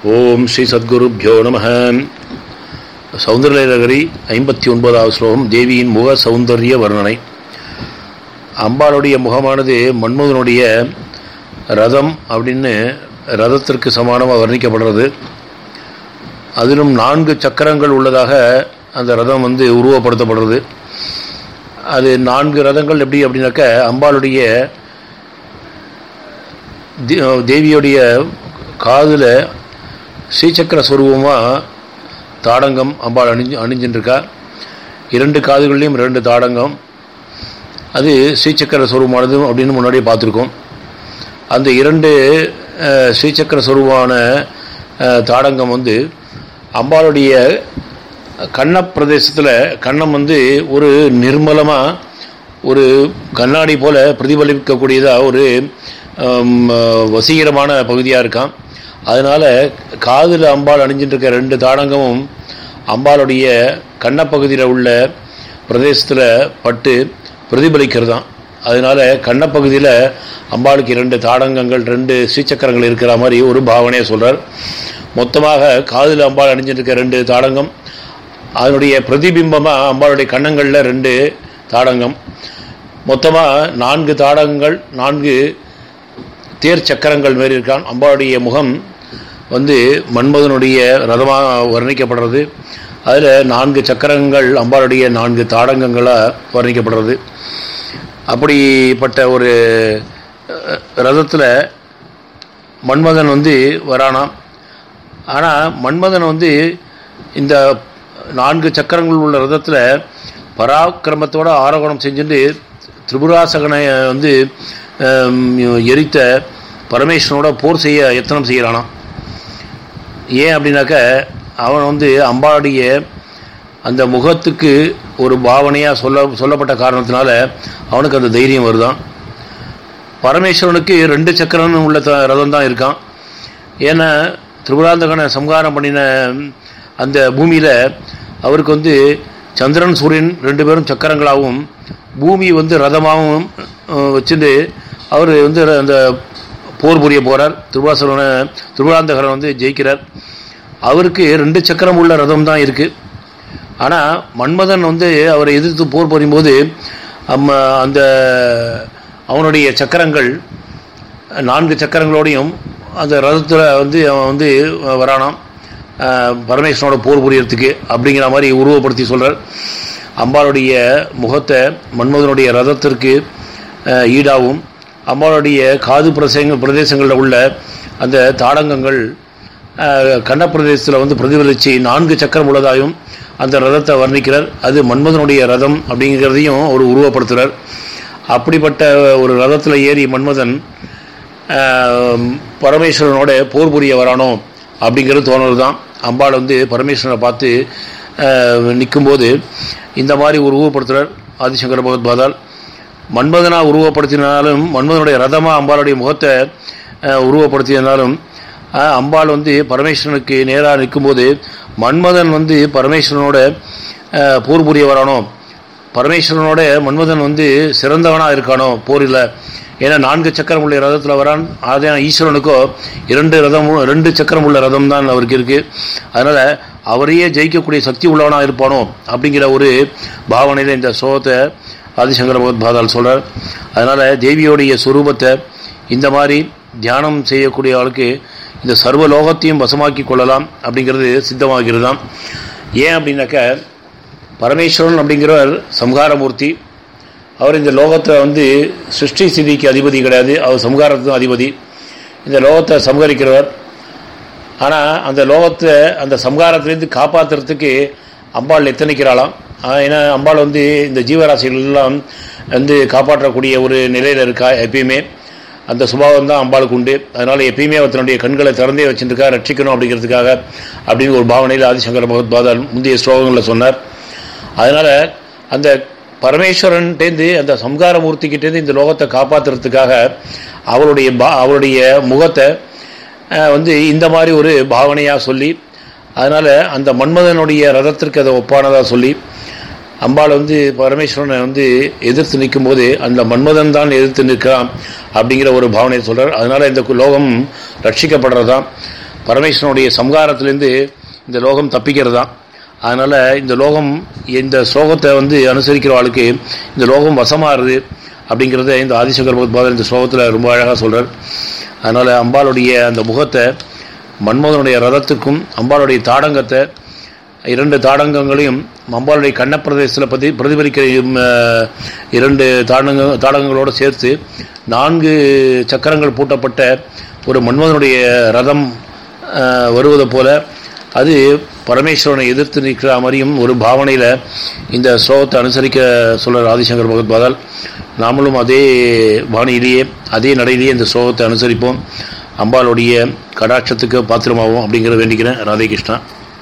ஓம் ஸ்ரீ சத்குருப்யோ நம சௌந்தர்யநகரி ஐம்பத்தி ஒன்பதாவது ஸ்லோகம் தேவியின் முக சௌந்தர்ய வர்ணனை அம்பாளுடைய முகமானது மன்மதனுடைய ரதம் அப்படின்னு ரதத்திற்கு சமானமாக வர்ணிக்கப்படுறது அதிலும் நான்கு சக்கரங்கள் உள்ளதாக அந்த ரதம் வந்து உருவப்படுத்தப்படுறது அது நான்கு ரதங்கள் எப்படி அப்படின்னாக்க அம்பாளுடைய தே- தேவியுடைய காதில் ஸ்ரீசக்கர ஸ்வரூபமாக தாடங்கம் அம்பாள் அணிஞ்சு அணிஞ்சுட்டுருக்கா இரண்டு காதுகள்லேயும் ரெண்டு தாடங்கம் அது ஸ்ரீசக்கர ஸ்வரூபமானது அப்படின்னு முன்னாடியே பார்த்துருக்கோம் அந்த இரண்டு அஹ், ஸ்ரீசக்கர ஸ்வரூபமான அஹ், தாடங்கம் வந்து அம்பாளுடைய கண்ண பிரதேசத்தில் கண்ணம் வந்து ஒரு நிர்மலமாக ஒரு கண்ணாடி போல பிரதிபலிக்கக்கூடியதாக ஒரு ஹம், வசீகரமான பகுதியாக இருக்கான் அதனால் காதில் அம்பாள் அணிஞ்சிட்டு இருக்க ரெண்டு தாடங்கமும் அம்பாளுடைய கண்ணப்பகுதியில் உள்ள பிரதேசத்தில் பட்டு பிரதிபலிக்கிறதாம் அதனால கண்ணப்பகுதியில் அம்பாளுக்கு இரண்டு தாடங்கங்கள் ரெண்டு ஸ்ரீசக்கரங்கள் இருக்கிற மாதிரி ஒரு பாவனையை சொல்கிறார் மொத்தமாக காதில் அம்பாள் அணிஞ்சிட்டு இருக்க ரெண்டு தாடங்கம் அதனுடைய பிரதிபிம்பமாக அம்பாளுடைய கண்ணங்களில் ரெண்டு தாடங்கம் மொத்தமாக நான்கு தாடகங்கள் நான்கு தேர் சக்கரங்கள் மாரி இருக்கான் அம்பாளுடைய முகம் வந்து மன்மதனுடைய ரதமாக வர்ணிக்கப்படுறது அதில் நான்கு சக்கரங்கள் அம்பாளுடைய நான்கு தாடங்கங்களாக வர்ணிக்கப்படுறது அப்படிப்பட்ட ஒரு ரதத்தில் மன்மதன் வந்து வரானாம் ஆனால் மன்மதன் வந்து இந்த நான்கு சக்கரங்கள் உள்ள ரதத்தில் பராக்கிரமத்தோட ஆரோகணம் செஞ்சுட்டு திரிபுராசகனை வந்து ஹம், எரித்த பரமேஸ்வரனோட போர் செய்ய எத்தனம் செய்கிறானாம் ஏன் அப்படின்னாக்க அவன் வந்து அம்பாளுடைய அந்த முகத்துக்கு ஒரு பாவனையாக சொல்ல சொல்லப்பட்ட காரணத்தினால அவனுக்கு அந்த தைரியம் வருதான் பரமேஸ்வரனுக்கு ரெண்டு சக்கரம் உள்ள த- ரதம் தான் இருக்கான் ஏன்னா திரிபுராந்தகனை சம்ஹாரம் பண்ணின அந்த பூமியில் அவருக்கு வந்து சந்திரன் சூரியன் ரெண்டு பேரும் சக்கரங்களாகவும் பூமி வந்து ரதமாகவும் அஹ், வச்சுட்டு அவர் வந்து அந்த போர் புரிய போகிறார் திருவாசகனை திருபுராந்தகரன் வந்து ஜெயிக்கிறார் அவருக்கு ரெண்டு சக்கரம் உள்ள ரதம் தான் இருக்குது ஆனால் மன்மதன் வந்து அவரை எதிர்த்து போர் புரியும்போது அம்ம அந்த அவனுடைய சக்கரங்கள் நான்கு சக்கரங்களோடையும் அந்த ரதத்தில் வந்து அவன் வந்து வரானாம் அஹ், பரமேஸ்வரனோட போர் புரியறதுக்கு அப்படிங்கிற மாதிரி உருவப்படுத்தி சொல்கிறார் அம்பாளுடைய முகத்தை மன்மதனுடைய ரதத்திற்கு அஹ், ஈடாகவும் அம்பாளுடைய காது பிரசங்க பிரதேசங்களில் உள்ள அந்த தாடங்கங்கள் அஹ், கண்ணப்பிரதேசத்தில் வந்து பிரதிபலித்து நான்கு சக்கரம் உள்ளதாகவும் அந்த ரதத்தை வர்ணிக்கிறார் அது மன்மதனுடைய ரதம் அப்படிங்கிறதையும் அவர் உருவப்படுத்துகிறார் அப்படிப்பட்ட ஒரு ரதத்தில் ஏறி மன்மதன் ஆஹ், பரமேஸ்வரனோட போர் புரிய வரானோ அப்படிங்கிறது தோணுறது தான் அம்பாள் வந்து பரமேஸ்வரனை பார்த்து நிற்கும்போது இந்த மாதிரி உருவப்படுத்துகிறார் ஆதிசங்கர பகவத்பாதால் மன்மதனா உருவப்படுத்தினாலும் மன்மதனுடைய ரதமாக அம்பாளுடைய முகத்தை ஆஹ், உருவப்படுத்தினாலும் ஆஹ், அம்பாள் வந்து பரமேஸ்வரனுக்கு நேராக நிற்கும்போது மன்மதன் வந்து பரமேஸ்வரனோட ஆஹ், போர் புரிய வரானோ பரமேஸ்வரனோட மன்மதன் வந்து சிறந்தவனாக இருக்கானோ போரில் ஏன்னா நான்கு சக்கரம் உள்ள ரதத்தில் வரான் அதே ஈஸ்வரனுக்கோ இரண்டு ரதமும் ரெண்டு சக்கரம் உள்ள ரதம் தான் அவருக்கு இருக்குது அதனால் அவரையே ஜெயிக்கக்கூடிய சக்தி உள்ளவனாக இருப்பானோ அப்படிங்கிற ஒரு பாவனையில் இந்த சோகத்தை ஆதிசங்கர பகவத்பாதால் சொல்கிறார் அதனால் தேவியோடைய சுரூபத்தை இந்த மாதிரி தியானம் செய்யக்கூடிய ஆளுக்கு இந்த சர்வ லோகத்தையும் வசமாக்கி கொள்ளலாம் அப்படிங்கிறது சித்தமாகிறதாம் ஏன் அப்படின்னாக்க பரமேஸ்வரன் அப்படிங்கிறவர் சம்ஹாரமூர்த்தி அவர் இந்த லோகத்தில் வந்து சிருஷ்டி ஸ்திதிக்கு அதிபதி கிடையாது அவர் சம்ஹாரத்துக்கும் அதிபதி இந்த லோகத்தை சம்ஹரிக்கிறவர் ஆனால் அந்த லோகத்தை அந்த சம்ஹாரத்திலேருந்து காப்பாற்றுறதுக்கு அம்பாள் எத்தனைக்கிறாளாம் ஆஹ் ஏன்னா அம்பாள் வந்து இந்த ஜீவராசிகள் எல்லாம் வந்து காப்பாற்றக்கூடிய ஒரு நிலையில் இருக்கா எப்பயுமே அந்த சுபாவம் தான் அம்பாளுக்கு உண்டு அதனால் எப்பயுமே அவர் தன்னுடைய கண்களை திறந்தே வச்சுருக்கா ரட்சிக்கணும் அப்படிங்கிறதுக்காக அப்படின்னு ஒரு பாவனையில் ஆதிசங்கர பகவத்பாதால் முந்தைய ஸ்லோகங்களில் சொன்னார் அதனால் அந்த பரமேஸ்வரன்ட்டேந்து அந்த சம்ஹார மூர்த்திக்கிட்டேருந்து இந்த லோகத்தை காப்பாற்றுறதுக்காக அவருடைய பா அவருடைய முகத்தை அஹ், வந்து இந்த மாதிரி ஒரு பாவனையாக சொல்லி அதனால் அந்த மன்மதனுடைய ரதத்திற்கு அதை ஒப்பானதாக சொல்லி அம்பாள் வந்து பரமேஸ்வரனை வந்து எதிர்த்து நிற்கும்போது அந்த மன்மதன் தான் எதிர்த்து நிற்கிறான் அப்படிங்கிற ஒரு பாவனையை சொல்கிறார் அதனால் இந்த லோகம் ரட்சிக்கப்படுறது தான் பரமேஸ்வரனுடைய சம்ஹாரத்திலேருந்து இந்த லோகம் தப்பிக்கிறது தான் அதனால் இந்த லோகம் இந்த ஸ்லோகத்தை வந்து அனுசரிக்கிற ஆளுக்கு இந்த லோகம் வசமாறுது அப்படிங்கிறத இந்த ஆதிசங்கர் பகவத்பாதர் இந்த ஸ்லோகத்தில் ரொம்ப அழகாக சொல்கிறார் அதனால் அம்பாளுடைய அந்த முகத்தை மன்மோதனுடைய ரதத்துக்கும் அம்பாளுடைய தாடங்கத்தை இரண்டு தாடங்கங்களையும் அம்பாளுடைய கண்ணப்பிரதேசத்தில் பற்றி பிரதிபலிக்கிற இம், அஹ், இரண்டு தாடங்க தாடங்கங்களோடு சேர்த்து நான்கு சக்கரங்கள் பூட்டப்பட்ட ஒரு மன்மதனுடைய ரதம் அஹ், வருவது போல அது பரமேஸ்வரனை எதிர்த்து நிற்கிற மாதிரியும் ஒரு பாவனையில் இந்த ஸ்லோகத்தை அனுசரிக்க சொல்கிறார் ஆதிசங்கர் பகவத்பாதால் நாமளும் அதே பாணியிலேயே அதே நடையிலேயே இந்த ஸ்லோகத்தை அனுசரிப்போம் அம்பாளுடைய கடாட்சத்துக்கு பாத்திரமாகும் அப்படிங்கிறத வேண்டிக்கிறேன் ராதே கிருஷ்ணா